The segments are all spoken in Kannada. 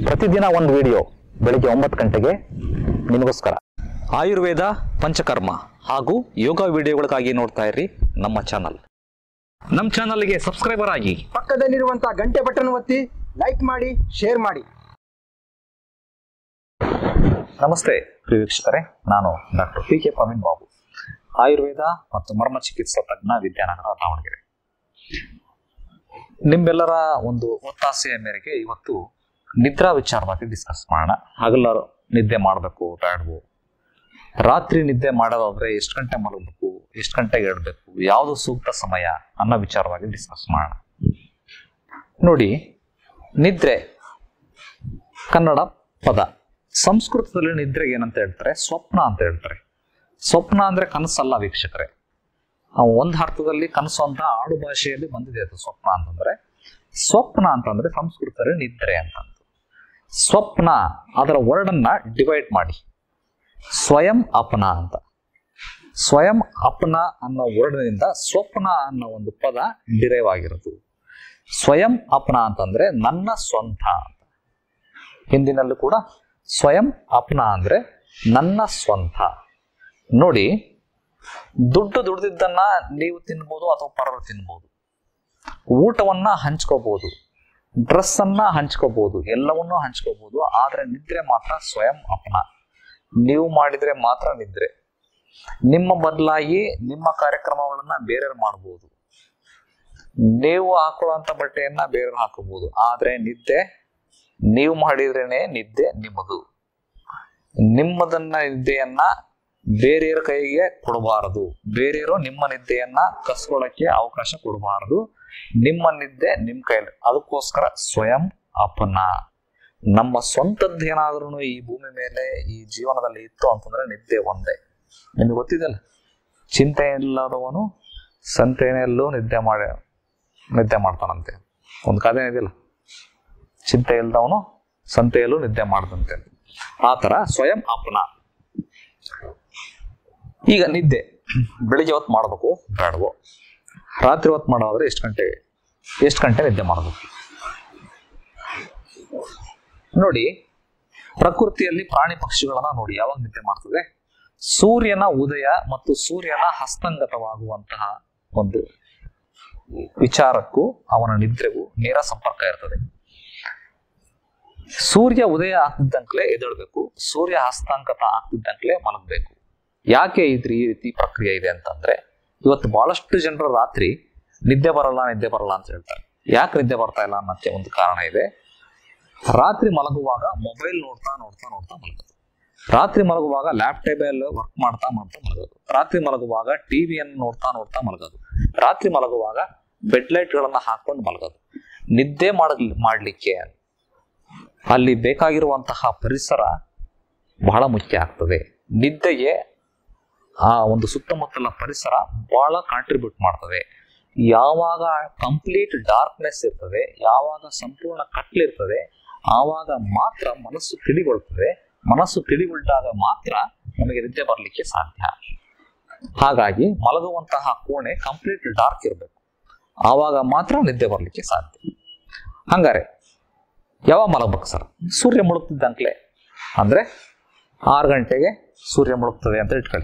ಪ್ರತಿದಿನ ಒಂದು ವಿಡಿಯೋ ಬೆಳಿಗ್ಗೆ ಒಂಬತ್ತು ಗಂಟೆಗೆ ನಿಮಗೋಸ್ಕರ ಆಯುರ್ವೇದ ಪಂಚಕರ್ಮ ಹಾಗೂ ಯೋಗ ವಿಡಿಯೋಗಳಿಗಾಗಿ ನೋಡ್ತಾ ಇರಿ ನಮ್ಮ ಚಾನಲ್ ನಮ್ಮ ಚಾನಲ್ಗೆ ಸಬ್ಸ್ಕ್ರೈಬರ್ ಆಗಿ ಪಕ್ಕದಲ್ಲಿರುವಂತಹ ಗಂಟೆ ಬಟನ್ ಒತ್ತಿ ಲೈಕ್ ಮಾಡಿ ಶೇರ್ ಮಾಡಿ ನಮಸ್ತೆ ಪ್ರಿಯ ವೀಕ್ಷಕರೇ ನಾನು doctor P K Praveen Babu Ayurveda ಮತ್ತು ಮರ್ಮ ಚಿಕಿತ್ಸಾ ತಜ್ಞ ವಿದ್ಯಾನಗರ ದಾವಣಗೆರೆ ನಿಮ್ಮೆಲ್ಲರ ಒಂದು ಒತ್ತಾಸೆಯ ಮೇರೆಗೆ ಇವತ್ತು ನಿದ್ರಾ ವಿಚಾರವಾಗಿ ಡಿಸ್ಕಸ್ ಮಾಡೋಣ ಹಗಲ ನಿದ್ದೆ ಮಾಡಬೇಕು ಬೇಡವು ರಾತ್ರಿ ನಿದ್ದೆ ಮಾಡೋದಾದ್ರೆ ಎಷ್ಟು ಗಂಟೆ ಮಲಗಬೇಕು ಎಷ್ಟು ಗಂಟೆಗೆ ಇಡಬೇಕು ಯಾವುದು ಸೂಕ್ತ ಸಮಯ ಅನ್ನೋ ವಿಚಾರವಾಗಿ ಡಿಸ್ಕಸ್ ಮಾಡೋಣ ನೋಡಿ ನಿದ್ರೆ ಕನ್ನಡ ಪದ ಸಂಸ್ಕೃತದಲ್ಲಿ ನಿದ್ರೆಗೆ ಏನಂತ ಹೇಳ್ತಾರೆ ಸ್ವಪ್ನ ಅಂತ ಹೇಳ್ತಾರೆ ಸ್ವಪ್ನ ಅಂದ್ರೆ ಕನಸಲ್ಲ ವೀಕ್ಷಕರೇ ಆ ಒಂದು ಅರ್ಥದಲ್ಲಿ ಕನಸು ಅಂತ ಆಡು ಭಾಷೆಯಲ್ಲಿ ಬಂದಿದೆ ಅದು ಸ್ವಪ್ನ ಅಂತಂದ್ರೆ ಸ್ವಪ್ನ ಅಂತಂದ್ರೆ ಸಂಸ್ಕೃತದಲ್ಲಿ ನಿದ್ರೆ ಅಂತ ಸ್ವಪ್ನ ಅದರ ವರ್ಡನ್ನ ಡಿವೈಡ್ ಮಾಡಿ ಸ್ವಯಂ ಅಪನ ಅಂತ ಸ್ವಯಂ ಅಪನ ಅನ್ನೋ ವರ್ಡ್ನಿಂದ ಸ್ವಪ್ನ ಅನ್ನೋ ಒಂದು ಪದ ಡಿರೈವ್ ಆಗಿರೋದು ಸ್ವಯಂ ಅಪನ ಅಂತಂದ್ರೆ ನನ್ನ ಸ್ವಂತ ಅಂತ ಹಿಂದಿನಲ್ಲೂ ಕೂಡ ಸ್ವಯಂ ಅಪನ ಅಂದ್ರೆ ನನ್ನ ಸ್ವಂತ ನೋಡಿ ದುಡ್ಡು ದುಡ್ದಿದ್ದನ್ನ ನೀವು ತಿನ್ಬೋದು ಅಥವಾ ಪರರು ತಿನ್ಬೋದು ಊಟವನ್ನ ಹಂಚ್ಕೋಬಹುದು ಡ್ರೆಸ್ ಅನ್ನ ಹಂಚ್ಕೋಬಹುದು ಎಲ್ಲವನ್ನೂ ಹಂಚ್ಕೋಬಹುದು ಆದ್ರೆ ನಿದ್ರೆ ಮಾತ್ರ ಸ್ವಯಂ ಅಪನ ನೀವು ಮಾಡಿದ್ರೆ ಮಾತ್ರ ನಿದ್ರೆ ನಿಮ್ಮ ಬದಲಾಗಿ ನಿಮ್ಮ ಕಾರ್ಯಕ್ರಮಗಳನ್ನ ಬೇರೆಯವ್ರು ಮಾಡಬಹುದು ನೀವು ಹಾಕೊಳ್ಳುವಂತ ಬಟ್ಟೆಯನ್ನ ಬೇರೆಯವ್ರು ಹಾಕೋಬಹುದು ಆದ್ರೆ ನಿದ್ದೆ ನೀವು ಮಾಡಿದ್ರೇನೆ ನಿದ್ದೆ ನಿಮ್ಮದು ನಿಮ್ಮದನ್ನ ನಿದ್ದೆಯನ್ನ ಬೇರೆಯವರ ಕೈಗೆ ಕೊಡಬಾರದು ಬೇರೆಯವರು ನಿಮ್ಮ ನಿದ್ದೆಯನ್ನ ಕಸ್ಕೊಳ್ಳಕ್ಕೆ ಅವಕಾಶ ಕೊಡಬಾರದು ನಿಮ್ಮ ನಿದ್ದೆ ನಿಮ್ ಕೈಲಿ ಅದಕ್ಕೋಸ್ಕರ ಸ್ವಯಂ ಅಪನ ನಮ್ಮ ಸ್ವಂತದ್ದು ಏನಾದ್ರೂ ಈ ಭೂಮಿ ಮೇಲೆ ಈ ಜೀವನದಲ್ಲಿ ಇತ್ತು ಅಂತಂದ್ರೆ ನಿದ್ದೆ ಒಂದೇ ನಿಮಗೆ ಗೊತ್ತಿದೆಯಲ್ಲ ಚಿಂತೆ ಇಲ್ಲದವನು ಸಂತೆಯಲ್ಲೂ ನಿದ್ದೆ ಮಾಡಿ ನಿದ್ದೆ ಮಾಡ್ತಾನಂತೆ ಒಂದು ಕಥೆ ಇದೆಯಲ್ಲ ಚಿಂತೆ ಇಲ್ದವನು ಸಂತೆಯಲ್ಲೂ ನಿದ್ದೆ ಮಾಡ್ದಂತೆ ಆ ತರ ಸ್ವಯಂ ಅಪನ ಈಗ ನಿದ್ದೆ ಬೆಳಿಗ್ಗೆ ಹೊತ್ತು ಮಾಡಬೇಕು ಬೇಡವೋ ರಾತ್ರಿ ಹೊತ್ತು ಮಾಡೋದ್ರೆ ಎಷ್ಟು ಗಂಟೆಗೆ ಎಷ್ಟು ಗಂಟೆ ನಿದ್ದೆ ಮಾಡಬೇಕು ನೋಡಿ ಪ್ರಕೃತಿಯಲ್ಲಿ ಪ್ರಾಣಿ ಪಕ್ಷಿಗಳನ್ನ ನೋಡಿ ಯಾವಾಗ ನಿದ್ದೆ ಮಾಡ್ತದೆ ಸೂರ್ಯನ ಉದಯ ಮತ್ತು ಸೂರ್ಯನ ಹಸ್ತಂಗತವಾಗುವಂತಹ ಒಂದು ವಿಚಾರಕ್ಕೂ ಅವನ ನಿದ್ರೆಗೂ ನೇರ ಸಂಪರ್ಕ ಇರ್ತದೆ ಸೂರ್ಯ ಉದಯ ಆಗ್ತಿದ್ದಂಕ್ಲೆ ಎದ್ದೇಳ್ಬೇಕು ಸೂರ್ಯ ಹಸ್ತಾಂಕತ ಆಗ್ತಿದ್ದಂಕ್ಲೆ ಮಲಗಬೇಕು ಯಾಕೆ ಇದ್ರ ಈ ರೀತಿ ಪ್ರಕ್ರಿಯೆ ಇದೆ ಅಂತಂದ್ರೆ ಇವತ್ತು ಬಹಳಷ್ಟು ಜನರು ರಾತ್ರಿ ನಿದ್ದೆ ಬರಲ್ಲ ನಿದ್ದೆ ಬರಲ್ಲ ಅಂತ ಹೇಳ್ತಾರೆ ಯಾಕೆ ನಿದ್ದೆ ಬರ್ತಾ ಇಲ್ಲ ಅನ್ನೋಕ್ಕೆ ಒಂದು ಕಾರಣ ಇದೆ ರಾತ್ರಿ ಮಲಗುವಾಗ ಮೊಬೈಲ್ ನೋಡ್ತಾ ನೋಡ್ತಾ ನೋಡ್ತಾ ಮಲಗೋದು ರಾತ್ರಿ ಮಲಗುವಾಗ ಲ್ಯಾಪ್ಟಾಪ್ ಅಲ್ಲಿ ವರ್ಕ್ ಮಾಡ್ತಾ ಮಾಡ್ತಾ ಮಲಗೋದು ರಾತ್ರಿ ಮಲಗುವಾಗ ಟಿವಿಯನ್ನು ನೋಡ್ತಾ ನೋಡ್ತಾ ಮಲಗೋದು ರಾತ್ರಿ ಮಲಗುವಾಗ ಬೆಡ್ ಲೈಟ್ ಗಳನ್ನ ಹಾಕೊಂಡು ಮಲಗೋದು ನಿದ್ದೆ ಮಾಡ ಮಾಡ್ಲಿಕ್ಕೆ ಅಲ್ಲಿ ಬೇಕಾಗಿರುವಂತಹ ಪರಿಸರ ಬಹಳ ಮುಖ್ಯ ಆಗ್ತದೆ ನಿದ್ದೆಗೆ ಆ ಒಂದು ಸುತ್ತಮುತ್ತಲ ಪರಿಸರ ಬಹಳ ಕಾಂಟ್ರಿಬ್ಯೂಟ್ ಮಾಡ್ತದೆ ಯಾವಾಗ ಕಂಪ್ಲೀಟ್ ಡಾರ್ಕ್ನೆಸ್ ಇರ್ತದೆ ಯಾವಾಗ ಸಂಪೂರ್ಣ ಕತ್ಲಿರ್ತದೆ ಆವಾಗ ಮಾತ್ರ ಮನಸ್ಸು ತಿಳಿಗೊಳ್ತದೆ ಮನಸ್ಸು ತಿಳಿಗೊಳ್ದಾಗ ಮಾತ್ರ ನಮಗೆ ನಿದ್ದೆ ಬರಲಿಕ್ಕೆ ಸಾಧ್ಯ ಹಾಗಾಗಿ ಮಲಗುವಂತಹ ಕೋಣೆ ಕಂಪ್ಲೀಟ್ ಡಾರ್ಕ್ ಇರಬೇಕು ಆವಾಗ ಮಾತ್ರ ನಿದ್ದೆ ಬರಲಿಕ್ಕೆ ಸಾಧ್ಯ ಹಂಗಾರೆ ಯಾವಾಗ ಮಲಗ್ಬೇಕು ಸರ್ ಸೂರ್ಯ ಮುಳುಗ್ತಿದ್ದಂಕ್ಲೆ ಅಂದ್ರೆ ಆರು ಗಂಟೆಗೆ ಸೂರ್ಯ ಮುಳುಗ್ತದೆ ಅಂತ ಇಟ್ಕೊಳ್ಳಿ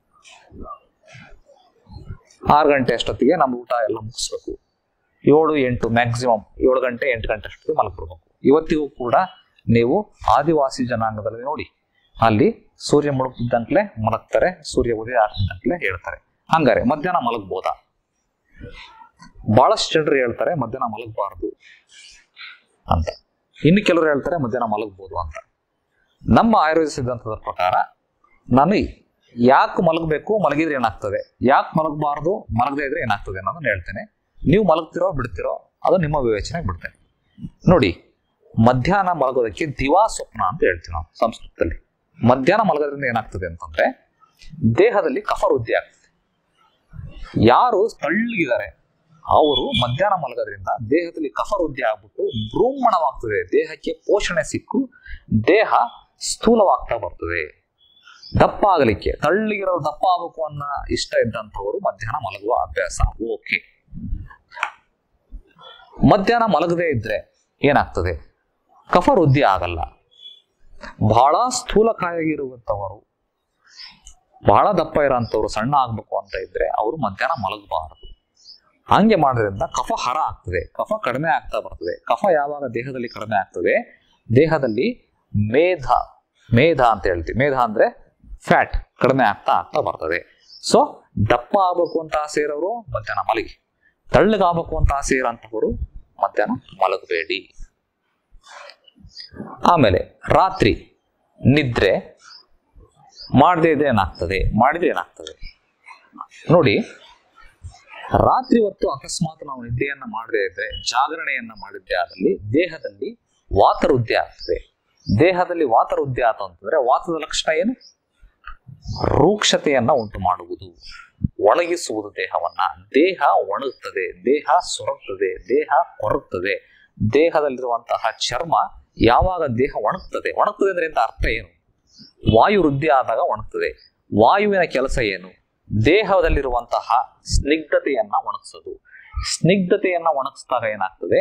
ಆರು ಗಂಟೆ ಅಷ್ಟೊತ್ತಿಗೆ ನಮ್ಮ ಊಟ ಎಲ್ಲ ಮುಗಿಸ್ಬೇಕು ಏಳು ಎಂಟು ಮ್ಯಾಕ್ಸಿಮಮ್ ಏಳು ಗಂಟೆ ಎಂಟು ಗಂಟೆ ಅಷ್ಟೊತ್ತಿಗೆ ಮಲಗ್ಬಿಡ್ಬೇಕು ಇವತ್ತಿಗೂ ಕೂಡ ನೀವು ಆದಿವಾಸಿ ಜನಾಂಗದಲ್ಲಿ ನೋಡಿ ಅಲ್ಲಿ ಸೂರ್ಯ ಮುಳುಗ್ತಿದ್ದಂಕ್ಲೆ ಮಲಗ್ತಾರೆ ಸೂರ್ಯ ಉದಯ ಆಗ್ತಿದ್ದಂಕ್ಲೆ ಹೇಳ್ತಾರೆ ಹಂಗಾರೆ ಮಧ್ಯಾಹ್ನ ಮಲಗ್ಬೋದಾ ಬಹಳಷ್ಟು ಜನರು ಹೇಳ್ತಾರೆ ಮಧ್ಯಾಹ್ನ ಮಲಗಬಾರ್ದು ಅಂತ ಇನ್ನು ಕೆಲವರು ಹೇಳ್ತಾರೆ ಮಧ್ಯಾಹ್ನ ಮಲಗಬಹುದು ಅಂತ ನಮ್ಮ ಆಯುರ್ವೇದ ಸಿದ್ಧಾಂತದ ಪ್ರಕಾರ ನಾನು ಯಾಕೆ ಮಲಗಬೇಕು ಮಲಗಿದ್ರೆ ಏನಾಗ್ತದೆ ಯಾಕೆ ಮಲಗಬಾರ್ದು ಮಲಗದೇ ಇದ್ರೆ ಏನಾಗ್ತದೆ ಅನ್ನೋದನ್ನ ಹೇಳ್ತೇನೆ ನೀವು ಮಲಗ್ತಿರೋ ಬಿಡ್ತಿರೋ ಅದು ನಿಮ್ಮ ವಿವೇಚನೆಗೆ ಬಿಡ್ತೇನೆ ನೋಡಿ ಮಧ್ಯಾಹ್ನ ಮಲಗೋದಕ್ಕೆ ದಿವಾ ಸ್ವಪ್ನ ಅಂತ ಹೇಳ್ತೀವಿ ನಾವು ಸಂಸ್ಕೃತದಲ್ಲಿ ಮಧ್ಯಾಹ್ನ ಮಲಗೋದ್ರಿಂದ ಏನಾಗ್ತದೆ ಅಂತಂದ್ರೆ ದೇಹದಲ್ಲಿ ಕಫ ವೃದ್ಧಿ ಆಗ್ತದೆ ಯಾರು ತಳ್ಳಗಿದ್ದಾರೆ ಅವರು ಮಧ್ಯಾಹ್ನ ಮಲಗೋದ್ರಿಂದ ದೇಹದಲ್ಲಿ ಕಫ ವೃದ್ಧಿ ಆಗ್ಬಿಟ್ಟು ಭ್ರೂಮಣವಾಗ್ತದೆ ದೇಹಕ್ಕೆ ಪೋಷಣೆ ಸಿಕ್ಕು ದೇಹ ಸ್ಥೂಲವಾಗ್ತಾ ಬರ್ತದೆ ದಪ್ಪ ಆಗಲಿಕ್ಕೆ ತಳ್ಳಿಗಿರೋ ದಪ್ಪ ಆಗಬೇಕು ಅನ್ನೋ ಇಷ್ಟ ಇದ್ದಂಥವರು ಮಧ್ಯಾಹ್ನ ಮಲಗುವ ಅಭ್ಯಾಸ ಓಕೆ ಮಧ್ಯಾಹ್ನ ಮಲಗದೇ ಇದ್ರೆ ಏನಾಗ್ತದೆ ಕಫ ವೃದ್ಧಿ ಆಗಲ್ಲ ಬಹಳ ಸ್ಥೂಲಕಾಯಾಗಿರುವಂಥವರು ಬಹಳ ದಪ್ಪ ಇರೋಂಥವ್ರು ಸಣ್ಣ ಆಗ್ಬೇಕು ಅಂತ ಇದ್ರೆ ಅವರು ಮಧ್ಯಾಹ್ನ ಮಲಗಬಾರದು ಹಂಗೆ ಮಾಡೋದ್ರಿಂದ ಕಫ ಹರ ಆಗ್ತದೆ ಕಫ ಕಡಿಮೆ ಆಗ್ತಾ ಬರ್ತದೆ ಕಫ ಯಾವಾಗ ದೇಹದಲ್ಲಿ ಕಡಿಮೆ ಆಗ್ತದೆ ದೇಹದಲ್ಲಿ ಮೇಧ ಮೇಧ ಅಂತ ಹೇಳ್ತೀವಿ ಮೇಧ ಅಂದ್ರೆ ಫ್ಯಾಟ್ ಕಡಿಮೆ ಆಗ್ತಾ ಆಗ್ತಾ ಬರ್ತದೆ ಸೊ ದಪ್ಪ ಆಗ್ಬೇಕು ಅಂತ ಆಸೆ ಇರೋರು ಮಧ್ಯಾಹ್ನ ಮಲಗಿ ತಳ್ಳಗಾಗಬೇಕು ಅಂತ ಆಸೆ ಇರೋಂಥವ್ರು ಮಧ್ಯಾಹ್ನ ಮಲಗಬೇಡಿ ಆಮೇಲೆ ರಾತ್ರಿ ನಿದ್ರೆ ಮಾಡದೇ ಇದ್ರೆ ಏನಾಗ್ತದೆ ಮಾಡಿದ್ರೆ ಏನಾಗ್ತದೆ ನೋಡಿ ರಾತ್ರಿ ಹೊತ್ತು ಅಕಸ್ಮಾತ್ ನಾವು ನಿದ್ದೆಯನ್ನ ಮಾಡದೇ ಇದ್ರೆ ಜಾಗರಣೆಯನ್ನ ಮಾಡಿದ್ದೆ ಆದಲ್ಲಿ ದೇಹದಲ್ಲಿ ವಾತವೃದ್ಧಿ ಆಗ್ತದೆ ದೇಹದಲ್ಲಿ ವಾತವೃದ್ಧಿ ಆಯ್ತು ಅಂತಂದ್ರೆ ವಾತದ ಲಕ್ಷಣ ಏನು ರೂಕ್ಷತೆಯನ್ನ ಉಂಟು ಮಾಡುವುದು ಒಣಗಿಸುವುದು ದೇಹವನ್ನ ದೇಹ ಒಣಗುತ್ತದೆ ದೇಹ ಸೊರಗ್ತದೆ ದೇಹ ಕೊರಗ್ತದೆ ದೇಹದಲ್ಲಿರುವಂತಹ ಚರ್ಮ ಯಾವಾಗ ದೇಹ ಒಣಗ್ತದೆ ಒಣಗ್ತದೆ ಅಂದ್ರೆ ಎಂತ ಅರ್ಥ ಏನು ವಾಯು ವೃದ್ಧಿ ಆದಾಗ ಒಣಗ್ತದೆ ವಾಯುವಿನ ಕೆಲಸ ಏನು ದೇಹದಲ್ಲಿರುವಂತಹ ಸ್ನಿಗ್ಧತೆಯನ್ನ ಒಣಗಿಸೋದು ಸ್ನಿಗ್ಧತೆಯನ್ನ ಒಣಗಿಸಿದಾಗ ಏನಾಗ್ತದೆ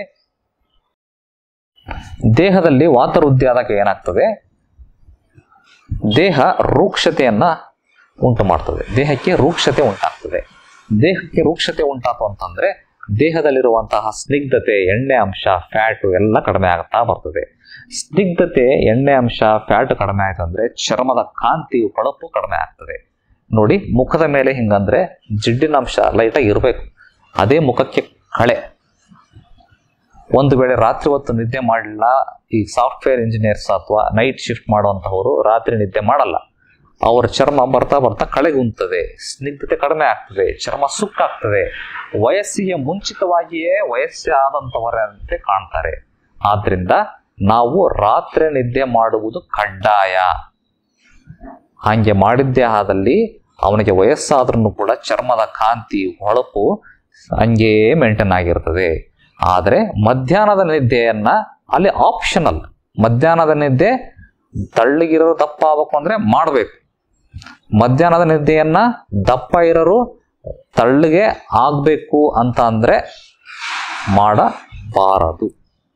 ದೇಹದಲ್ಲಿ ವಾತವೃದ್ಧಿ ಆದಾಗ ಏನಾಗ್ತದೆ ದೇಹ ರೂಕ್ಷತೆಯನ್ನ ಉಂಟು ಮಾಡ್ತದೆ ದೇಹಕ್ಕೆ ರೂಕ್ಷತೆ ಉಂಟಾಗ್ತದೆ ದೇಹಕ್ಕೆ ರೂಕ್ಷತೆ ಉಂಟಾತು ಅಂತಂದ್ರೆ ದೇಹದಲ್ಲಿರುವಂತಹ ಸ್ನಿಗ್ಧತೆ ಎಣ್ಣೆ ಅಂಶ ಫ್ಯಾಟು ಎಲ್ಲ ಕಡಿಮೆ ಆಗ್ತಾ ಬರ್ತದೆ ಸ್ನಿಗ್ಧತೆ ಎಣ್ಣೆ ಅಂಶ ಫ್ಯಾಟ್ ಕಡಿಮೆ ಆಯ್ತು ಅಂದ್ರೆ ಚರ್ಮದ ಕಾಂತಿ ಹೊಳಪು ಕಡಿಮೆ ಆಗ್ತದೆ ನೋಡಿ ಮುಖದ ಮೇಲೆ ಹಿಂಗಂದ್ರೆ ಜಿಡ್ಡಿನ ಅಂಶ ಲೈಟಾಗಿ ಇರಬೇಕು ಅದೇ ಮುಖಕ್ಕೆ ಕಳೆ ಒಂದು ವೇಳೆ ರಾತ್ರಿ ಹೊತ್ತು ನಿದ್ದೆ ಮಾಡಲಿಲ್ಲ ಈ ಸಾಫ್ಟ್ವೇರ್ ಇಂಜಿನಿಯರ್ಸ್ ಅಥವಾ ನೈಟ್ ಶಿಫ್ಟ್ ಮಾಡುವಂತಹವರು ರಾತ್ರಿ ನಿದ್ದೆ ಮಾಡಲ್ಲ ಅವರ ಚರ್ಮ ಬರ್ತಾ ಬರ್ತಾ ಕಳೆಗುಂತದೆ ಸ್ನಿಗ್ಧತೆ ಕಡಿಮೆ ಆಗ್ತದೆ ಚರ್ಮ ಸುಕ್ಕಾಗ್ತದೆ ವಯಸ್ಸಿಗೆ ಮುಂಚಿತವಾಗಿಯೇ ವಯಸ್ಸೇ ಆದಂತವರಂತೆ ಕಾಣ್ತಾರೆ ಆದ್ರಿಂದ ನಾವು ರಾತ್ರಿ ನಿದ್ದೆ ಮಾಡುವುದು ಕಡ್ಡಾಯ ಹಂಗೆ ಮಾಡಿದ್ದೇ ಆದಲ್ಲಿ ಅವನಿಗೆ ವಯಸ್ಸಾದ್ರೂ ಕೂಡ ಚರ್ಮದ ಕಾಂತಿ ಹೊಳಪು ಹಂಗೇ ಮೇಂಟೈನ್ ಆಗಿರ್ತದೆ ಆದರೆ ಮಧ್ಯಾಹ್ನದ ನಿದ್ದೆಯನ್ನ ಅಲ್ಲಿ ಆಪ್ಷನಲ್ ಮಧ್ಯಾಹ್ನದ ನಿದ್ದೆ ತಳ್ಳಗಿರೋ ದಪ್ಪ ಆಗ್ಬೇಕು ಅಂದ್ರೆ ಮಾಡಬೇಕು ಮಧ್ಯಾಹ್ನದ ನಿದ್ದೆಯನ್ನ ದಪ್ಪ ಇರೋರು ತಳ್ಳಗೆ ಆಗ್ಬೇಕು ಅಂತ ಅಂದ್ರೆ ಮಾಡಬಾರದು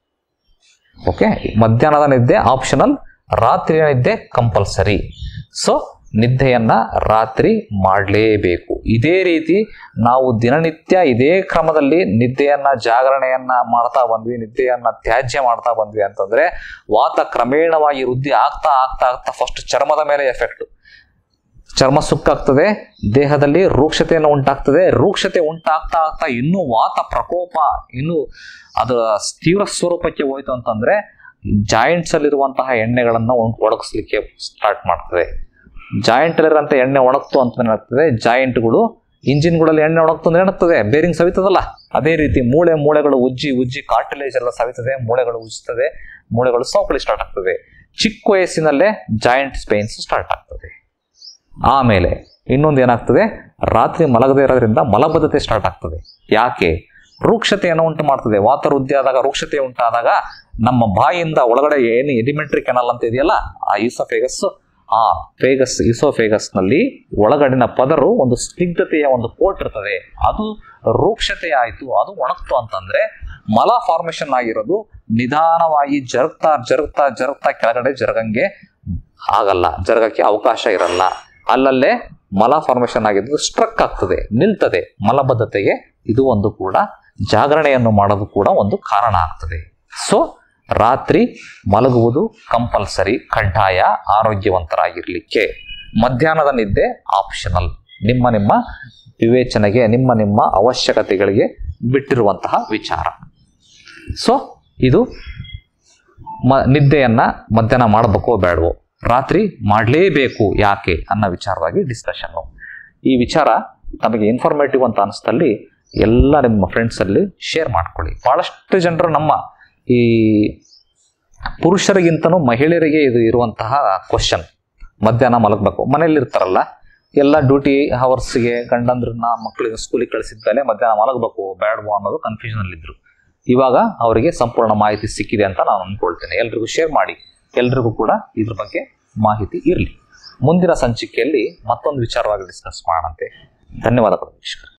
ಓಕೆ ಮಧ್ಯಾಹ್ನದ ನಿದ್ದೆ ಆಪ್ಷನಲ್ ರಾತ್ರಿಯ ನಿದ್ದೆ ಕಂಪಲ್ಸರಿ ಸೊ ನಿದ್ದೆಯನ್ನ ರಾತ್ರಿ ಮಾಡಲೇಬೇಕು ಇದೇ ರೀತಿ ನಾವು ದಿನನಿತ್ಯ ಇದೇ ಕ್ರಮದಲ್ಲಿ ನಿದ್ದೆಯನ್ನ ಜಾಗರಣೆಯನ್ನ ಮಾಡ್ತಾ ಬಂದ್ವಿ ನಿದ್ದೆಯನ್ನ ತ್ಯಾಜ್ಯ ಮಾಡ್ತಾ ಬಂದ್ವಿ ಅಂತಂದ್ರೆ ವಾತ ಕ್ರಮೇಣವಾಗಿ ವೃದ್ಧಿ ಆಗ್ತಾ ಆಗ್ತಾ ಆಗ್ತಾ ಫಸ್ಟ್ ಚರ್ಮದ ಮೇಲೆ ಎಫೆಕ್ಟ್ ಚರ್ಮ ಸುಕ್ಕಾಗ್ತದೆ ದೇಹದಲ್ಲಿ ರೂಕ್ಷತೆಯನ್ನು ಉಂಟಾಗ್ತದೆ ರೂಕ್ಷತೆ ಉಂಟಾಗ್ತಾ ಆಗ್ತಾ ಇನ್ನೂ ವಾತ ಪ್ರಕೋಪ ಇನ್ನು ಅದು ತೀವ್ರ ಸ್ವರೂಪಕ್ಕೆ ಹೋಯ್ತು ಅಂತಂದ್ರೆ ಜಾಯಿಂಟ್ಸ್ ಅಲ್ಲಿರುವಂತಹ ಎಣ್ಣೆಗಳನ್ನ ಒಣ- ಒಣಗಿಸ್ಲಿಕ್ಕೆ ಸ್ಟಾರ್ಟ್ ಮಾಡ್ತದೆ ಜಾಯಿಂಟ್ ಅಲ್ಲಿರುವಂತ ಎಣ್ಣೆ ಒಣಗ್ತು ಅಂತ ಏನಾಗ್ತದೆ ಜಾಯಿಂಟ್ಗಳು ಇಂಜಿನ್ಗಳಲ್ಲಿ ಎಣ್ಣೆ ಒಣಗ್ತು ಅಂದ್ರೆ ಏನಾಗ್ತದೆ ಬೇರಿಂಗ್ ಸವಿತದಲ್ಲ ಅದೇ ರೀತಿ ಮೂಳೆ ಮೂಳೆಗಳು ಉಜ್ಜಿ ಉಜ್ಜಿ ಕಾರ್ಟಿಲೇಜ್ ಎಲ್ಲ ಸವಿತದೆ ಮೂಳೆಗಳು ಉಜ್ಜುತ್ತದೆ ಮೂಳೆಗಳು ಸೌಕಳಿ ಸ್ಟಾರ್ಟ್ ಆಗ್ತದೆ ಚಿಕ್ಕ ವಯಸ್ಸಿನಲ್ಲೇ ಜಾಯಿಂಟ್ ಸ್ಪೇನ್ಸ್ ಸ್ಟಾರ್ಟ್ ಆಗ್ತದೆ ಆಮೇಲೆ ಇನ್ನೊಂದು ಏನಾಗ್ತದೆ ರಾತ್ರಿ ಮಲಗದೇ ಇರೋದ್ರಿಂದ ಮಲಬದ್ಧತೆ ಸ್ಟಾರ್ಟ್ ಆಗ್ತದೆ ಯಾಕೆ ರೂಕ್ಷತೆಯನ್ನು ಉಂಟು ಮಾಡ್ತದೆ ವಾತ ವೃದ್ಧಿ ಆದಾಗ ರೂಕ್ಷತೆ ಉಂಟಾದಾಗ ನಮ್ಮ ಬಾಯಿಯಿಂದ ಒಳಗಡೆ ಏನು ಎಲಿಮೆಂಟ್ರಿ ಕೆನಲ್ ಅಂತ ಇದೆಯಲ್ಲ ಆ ಈಸೋಫೇಗಸ್ ಆ ಫೇಗಸ್ ಈಸೋಫೇಗಸ್ ನಲ್ಲಿ ಒಳಗಡಿನ ಪದರು ಒಂದು ಸ್ನಿಗ್ಧತೆಯ ಒಂದು ಕೋಟ್ ಇರ್ತದೆ ಅದು ರೂಕ್ಷತೆ ಆಯ್ತು ಅದು ಒಣಗ್ತು ಅಂತಂದ್ರೆ ಮಲ ಫಾರ್ಮೇಶನ್ ಆಗಿರೋದು ನಿಧಾನವಾಗಿ ಜರುಗ್ತಾ ಜರುಗ್ತಾ ಜರುಗ್ತಾ ಕೆಳಗಡೆ ಜರಗಂಗೆ ಆಗಲ್ಲ ಜರಗಕ್ಕೆ ಅವಕಾಶ ಇರಲ್ಲ ಅಲ್ಲಲ್ಲೇ ಮಲ ಫಾರ್ಮೇಶನ್ ಆಗಿದ್ದು ಸ್ಟ್ರಕ್ ಆಗ್ತದೆ ನಿಲ್ತದೆ ಮಲಬದ್ಧತೆಗೆ ಇದು ಒಂದು ಕೂಡ ಜಾಗರಣೆಯನ್ನು ಮಾಡೋದು ಕೂಡ ಒಂದು ಕಾರಣ ಆಗ್ತದೆ ಸೊ ರಾತ್ರಿ ಮಲಗುವುದು ಕಂಪಲ್ಸರಿ ಕಡ್ಡಾಯ ಆರೋಗ್ಯವಂತರಾಗಿರ್ಲಿಕ್ಕೆ ಮಧ್ಯಾಹ್ನದ ನಿದ್ದೆ ಆಪ್ಷನಲ್ ನಿಮ್ಮ ನಿಮ್ಮ ವಿವೇಚನೆಗೆ ನಿಮ್ಮ ನಿಮ್ಮ ಅವಶ್ಯಕತೆಗಳಿಗೆ ಬಿಟ್ಟಿರುವಂತಹ ವಿಚಾರ ಸೊ ಇದು ಮ ನಿದ್ದೆಯನ್ನ ಮಧ್ಯಾಹ್ನ ಮಾಡಬೇಕೋ ಬೇಡವೋ ರಾತ್ರಿ ಮಾಡಲೇಬೇಕು ಯಾಕೆ ಅನ್ನೋ ವಿಚಾರವಾಗಿ ಡಿಸ್ಕಷನ್ನು ಈ ವಿಚಾರ ನಮಗೆ ಇನ್ಫಾರ್ಮೇಟಿವ್ ಅಂತ ಅನಿಸ್ತಲ್ಲಿ ಎಲ್ಲ ನಿಮ್ಮ ಫ್ರೆಂಡ್ಸಲ್ಲಿ ಶೇರ್ ಮಾಡ್ಕೊಳ್ಳಿ ಭಾಳಷ್ಟು ಜನರು ನಮ್ಮ ಈ ಪುರುಷರಿಗಿಂತನೂ ಮಹಿಳೆಯರಿಗೆ ಇದು ಇರುವಂತಹ ಕ್ವಶನ್ ಮಧ್ಯಾಹ್ನ ಮಲಗಬೇಕು ಮನೇಲಿ ಇರ್ತಾರಲ್ಲ ಎಲ್ಲ ಡ್ಯೂಟಿ ಹವರ್ಸ್ಗೆ ಗಂಡಂದ್ರನ್ನ ಮಕ್ಕಳಿಗೆ ಸ್ಕೂಲಿಗೆ ಕಳಿಸಿದ್ಮೇಲೆ ಮಧ್ಯಾಹ್ನ ಮಲಗಬೇಕು ಬೇಡವೋ ಅನ್ನೋದು ಕನ್ಫ್ಯೂಷನ್ ಅಲ್ಲಿದ್ರು ಇವಾಗ ಅವರಿಗೆ ಸಂಪೂರ್ಣ ಮಾಹಿತಿ ಸಿಕ್ಕಿದೆ ಅಂತ ನಾನು ಅನ್ಕೊಳ್ತೇನೆ ಎಲ್ರಿಗೂ ಶೇರ್ ಮಾಡಿ ಎಲ್ರಿಗೂ ಕೂಡ ಇದ್ರ ಬಗ್ಗೆ ಮಾಹಿತಿ ಇರಲಿ ಮುಂದಿನ ಸಂಚಿಕೆಯಲ್ಲಿ ಮತ್ತೊಂದು ವಿಚಾರವಾಗಿ ಡಿಸ್ಕಸ್ ಮಾಡೋಣಂತೆ ಧನ್ಯವಾದಗಳು ವೀಕ್ಷಕರೇ